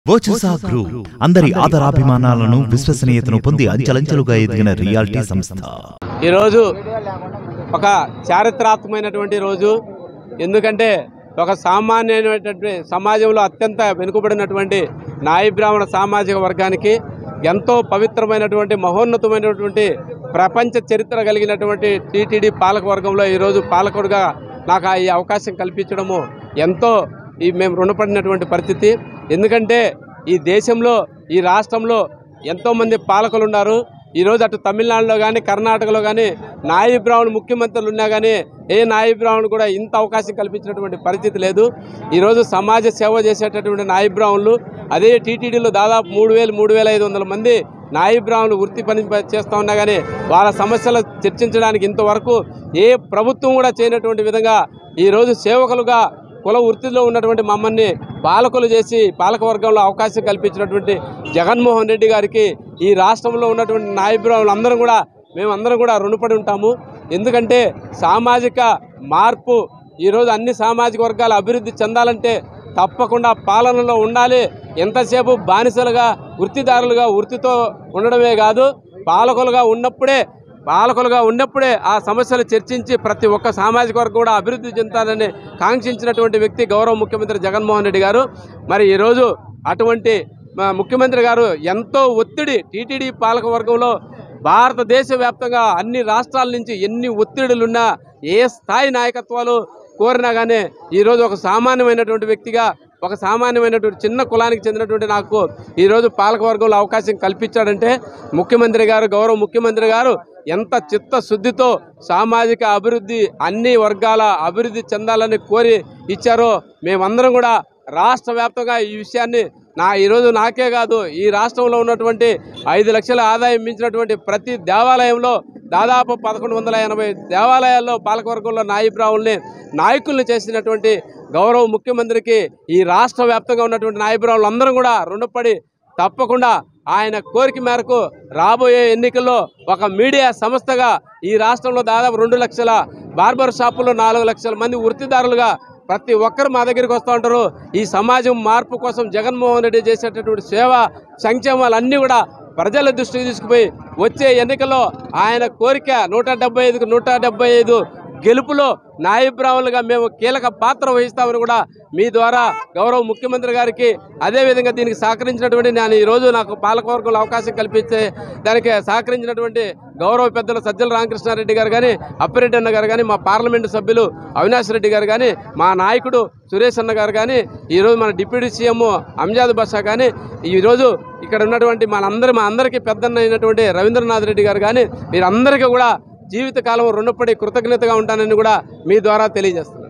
వర్చసా group అందరి ఆదరాభిమానాలను విశ్వసనీయతను పొంది అంచెలంచెలుగా ఎదిగిన రియాలిటీ సంస్థ ఈరోజు ఒక చారిత్రాత్మకమైనటువంటి రోజు ఎందుకంటే ఒక సామాన్యమైనటువంటి సమాజంలో అత్యంత వెనుకబడినటువంటి నాయి బ్రాహ్మణ సామాజిక వర్గానికి ఎంతో పవిత్రమైనటువంటి మహోన్నతమైనటువంటి ప్రపంచ చరిత్ర కలిగినటువంటి టీటీడీ పాలకవర్గంలో ఈరోజు పాలకుడుగా నాకు ఆ ఈ అవకాశం కల్పించడము ఎంతో ఈ మేము రుణపడినటువంటి పరిస్థితి ఎందుకంటే ఈ దేశంలో ఈ రాష్ట్రంలో ఎంతోమంది పాలకులు ఉన్నారు ఈరోజు అటు తమిళనాడులో కానీ కర్ణాటకలో కానీ నాయి బ్రాహ్మణ ముఖ్యమంత్రులు ఉన్నా కానీ ఏ నాయి బ్రాహ్మణుడు కూడా ఇంత అవకాశం కల్పించినటువంటి పరిస్థితి లేదు ఈరోజు సమాజ సేవ చేసేటటువంటి నాయి బ్రాహ్మణులు అదే టీటీడీలో దాదాపు మూడు వేలు మూడు వేల ఐదు వందల మంది నాయి బ్రాహ్మణులు వృత్తి పని ప- చేస్తూ ఉన్నా కానీ వాళ్ళ సమస్యలు చర్చించడానికి ఇంతవరకు ఏ ప్రభుత్వం కూడా చేయనటువంటి విధంగా ఈరోజు సేవకులుగా కుల వృత్తిలో ఉన్నటువంటి మమ్మల్ని పాలకులు చేసి పాలక వర్గంలో అవకాశం కల్పించినటువంటి జగన్మోహన్ రెడ్డి గారికి ఈ రాష్ట్రంలో ఉన్నటువంటి నాయకులు అందరం కూడా మేమందరం కూడా రుణపడి ఉంటాము ఎందుకంటే సామాజిక మార్పు ఈరోజు అన్ని సామాజిక వర్గాల అభివృద్ధి చెందాలంటే తప్పకుండా పాలనలో ఉండాలి ఎంతసేపు బానిసలుగా వృత్తిదారులుగా వృత్తితో ఉండడమే కాదు పాలకులుగా ఉన్నప్పుడే పాలకులుగా ఉన్నప్పుడే ఆ సమస్యలు చర్చించి ప్రతి ఒక్క సామాజిక వర్గం కూడా అభివృద్ధి చెందాలని కాంక్షించినటువంటి వ్యక్తి గౌరవ ముఖ్యమంత్రి జగన్మోహన్ రెడ్డి గారు మరి ఈరోజు అటువంటి మా ముఖ్యమంత్రి గారు ఎంతో ఒత్తిడి టీటీడీ పాలక వర్గంలో భారతదేశ వ్యాప్తంగా అన్ని రాష్ట్రాల నుంచి ఎన్ని ఒత్తిడులున్నా ఏ స్థాయి నాయకత్వాలు కోరినా కానీ ఈరోజు ఒక సామాన్యమైనటువంటి వ్యక్తిగా ఒక సామాన్యమైనటువంటి చిన్న కులానికి చెందినటువంటి నాకు ఈరోజు పాలకవర్గంలో అవకాశం కల్పించాడంటే ముఖ్యమంత్రి గారు గౌరవ ముఖ్యమంత్రి గారు ఎంత చిత్తశుద్ధితో సామాజిక అభివృద్ధి అన్ని వర్గాల అభివృద్ధి చెందాలని కోరి ఇచ్చారో మేమందరం కూడా రాష్ట్ర వ్యాప్తంగా ఈ విషయాన్ని నా ఈరోజు నాకే కాదు ఈ రాష్ట్రంలో ఉన్నటువంటి ఐదు లక్షల ఆదాయం మించినటువంటి ప్రతి దేవాలయంలో దాదాపు పదకొండు వందల ఎనభై దేవాలయాల్లో పాలకవర్గంలో నాయి బ్రాహ్మణుల్ని నాయకుల్ని చేసినటువంటి గౌరవ ముఖ్యమంత్రికి ఈ రాష్ట్ర వ్యాప్తంగా ఉన్నటువంటి నాయి బ్రాహ్మణులు అందరం కూడా రుణపడి తప్పకుండా ఆయన కోరిక మేరకు రాబోయే ఎన్నికల్లో ఒక మీడియా సంస్థగా ఈ రాష్ట్రంలో దాదాపు రెండు లక్షల బార్బర్ షాపుల్లో నాలుగు లక్షల మంది వృత్తిదారులుగా ప్రతి ఒక్కరు మా దగ్గరికి వస్తూ ఉంటారు ఈ సమాజం మార్పు కోసం జగన్మోహన్ రెడ్డి చేసేటటువంటి సేవ సంక్షేమాలన్నీ కూడా ప్రజల దృష్టికి తీసుకుపోయి వచ్చే ఎన్నికల్లో ఆయన కోరిక నూట డెబ్బై ఐదుకు నూట డెబ్బై ఐదు గెలుపులో నాయబ్రాహ్మణులుగా మేము కీలక పాత్ర వహిస్తామని కూడా మీ ద్వారా గౌరవ ముఖ్యమంత్రి గారికి అదేవిధంగా దీనికి సహకరించినటువంటి నేను ఈరోజు నాకు పాలకవర్గంలో అవకాశం కల్పిస్తే దానికి సహకరించినటువంటి గౌరవ పెద్దలు సజ్జల రామకృష్ణారెడ్డి గారు కానీ అప్పిరెడ్డి అన్న గారు కానీ మా పార్లమెంటు సభ్యులు అవినాష్ రెడ్డి గారు కానీ మా నాయకుడు సురేష్ అన్న గారు కానీ ఈరోజు మన డిప్యూటీ సీఎం అంజాద్ బాషా కానీ ఈరోజు ఇక్కడ ఉన్నటువంటి మనందరి మా అందరికీ పెద్దన్న అయినటువంటి రవీంద్రనాథ్ రెడ్డి గారు కానీ వీరందరికీ కూడా జీవితకాలం రుణపడి కృతజ్ఞతగా ఉంటానని కూడా మీ ద్వారా తెలియజేస్తాను